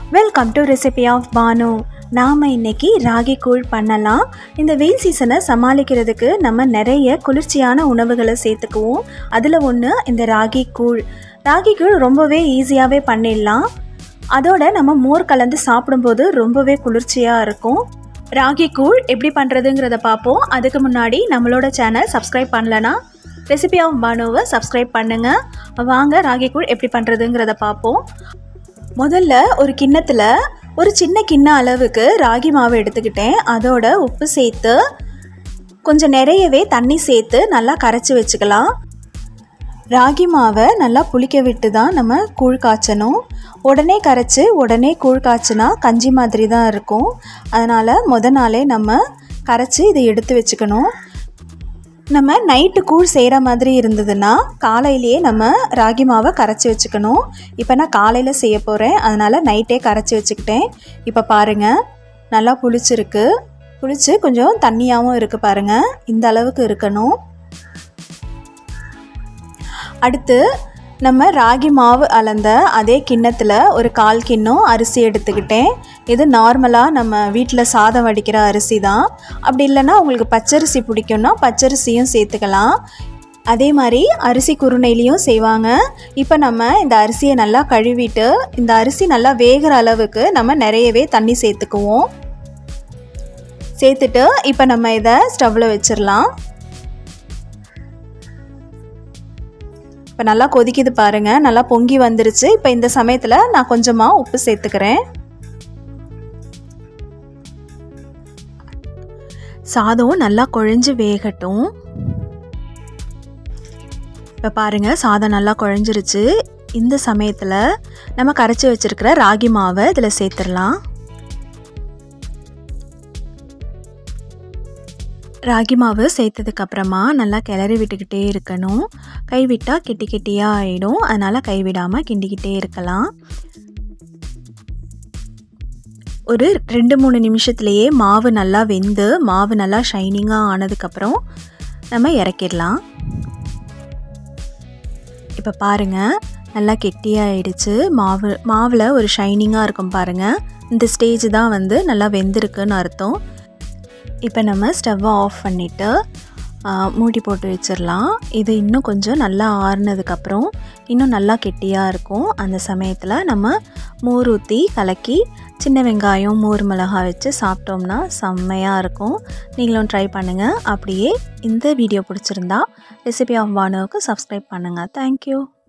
welcome to recipe of Banu நாம் இன்னைக்கு ராகி கூழ் பண்ணலாம் இந்த வெயில் சீசனை சமாளிக்கிறதுக்கு நம்ம நிறைய குளிர்ச்சியான உணவுகளை சேர்த்துக்குவோம் அதில் ஒன்று இந்த ராகி கூழ் ராகி கூழ் ரொம்பவே ஈஸியாகவே பண்ணிடலாம் அதோட நம்ம மோர் கலந்து சாப்பிடும்போது ரொம்பவே குளிர்ச்சியாக இருக்கும் ராகி கூழ் எப்படி பண்ணுறதுங்கிறத பார்ப்போம் அதுக்கு முன்னாடி நம்மளோட சேனல் சப்ஸ்கிரைப் பண்ணலனா ரெசிபி ஆஃப் பானுவை சப்ஸ்கிரைப் பண்ணுங்கள் வாங்க ராகி கூழ் எப்படி பண்ணுறதுங்கிறத பார்ப்போம் முதல்ல ஒரு கிண்ணத்தில் ஒரு சின்ன கிண்ண அளவுக்கு ராகி மாவு எடுத்துக்கிட்டேன் அதோட உப்பு சேர்த்து கொஞ்சம் நிறையவே தண்ணி சேர்த்து நல்லா கரைச்சி வச்சுக்கலாம் ராகி மாவை நல்லா புளிக்க விட்டு தான் நம்ம கூழ் காய்ச்சணும் உடனே கரைச்சி உடனே கூழ் காய்ச்சினா கஞ்சி மாதிரி தான் இருக்கும் அதனால் முத நாளே நம்ம கரைச்சி இதை எடுத்து வச்சுக்கணும் நம்ம நைட்டு கூழ் செய்கிற மாதிரி இருந்ததுன்னா காலையிலேயே நம்ம ராகி மாவை கரைச்சி வச்சுக்கணும் இப்போ நான் காலையில் செய்ய போகிறேன் அதனால் நைட்டே கரைச்சி வச்சுக்கிட்டேன் இப்போ பாருங்கள் நல்லா புளிச்சிருக்கு புளிச்சு கொஞ்சம் தண்ணியாகவும் இருக்குது பாருங்கள் இந்த அளவுக்கு இருக்கணும் அடுத்து நம்ம ராகி மாவு அளந்த அதே கிண்ணத்தில் ஒரு கால் கிண்ணம் அரிசி எடுத்துக்கிட்டேன் இது நார்மலாக நம்ம வீட்டில் சாதம் வடிக்கிற அரிசி தான் அப்படி இல்லைன்னா உங்களுக்கு பச்சரிசி பிடிக்கும்னா பச்சரிசியும் சேர்த்துக்கலாம் அதே மாதிரி அரிசி குருணையிலையும் செய்வாங்க இப்போ நம்ம இந்த அரிசியை நல்லா கழுவிட்டு இந்த அரிசி நல்லா வேகிற அளவுக்கு நம்ம நிறையவே தண்ணி சேர்த்துக்குவோம் சேர்த்துட்டு இப்போ நம்ம இதை ஸ்டவ்வில் வச்சிடலாம் இப்போ நல்லா கொதிக்குது பாருங்கள் நல்லா பொங்கி வந்துருச்சு இப்போ இந்த சமயத்தில் நான் கொஞ்சமாக உப்பு சேர்த்துக்கிறேன் சாதம் நல்லா குழஞ்சு வேகட்டும் இப்போ பாருங்கள் சாதம் நல்லா குழஞ்சிருச்சு இந்த சமயத்தில் நம்ம கரைச்சி வச்சுருக்கிற ராகி மாவை இதில் சேர்த்துடலாம் ராகி மாவு சேர்த்ததுக்கப்புறமா நல்லா கிளறி விட்டுக்கிட்டே இருக்கணும் கைவிட்டால் கெட்டி கெட்டியாக ஆகிடும் அதனால் கைவிடாமல் கிண்டிக்கிட்டே இருக்கலாம் ஒரு ரெண்டு மூணு நிமிஷத்துலேயே மாவு நல்லா வெந்து மாவு நல்லா ஷைனிங்காக ஆனதுக்கப்புறம் நம்ம இறக்கிடலாம் இப்போ பாருங்கள் நல்லா கெட்டியாகிடுச்சு மாவு மாவில் ஒரு ஷைனிங்காக இருக்கும் பாருங்கள் இந்த ஸ்டேஜ் தான் வந்து நல்லா வெந்திருக்குன்னு அர்த்தம் இப்போ நம்ம ஸ்டவ்வை ஆஃப் பண்ணிவிட்டு மூடி போட்டு வச்சிடலாம் இது இன்னும் கொஞ்சம் நல்லா ஆறுனதுக்கப்புறம் இன்னும் நல்லா கெட்டியாக இருக்கும் அந்த சமயத்தில் நம்ம மோர் ஊற்றி கலக்கி சின்ன வெங்காயம் மோர் மிளகாய் வச்சு சாப்பிட்டோம்னா செம்மையாக இருக்கும் நீங்களும் ட்ரை பண்ணுங்கள் அப்படியே இந்த வீடியோ பிடிச்சிருந்தா ரெசிபி ஆஃப் பானுவுக்கு சப்ஸ்கிரைப் பண்ணுங்கள் தேங்க்யூ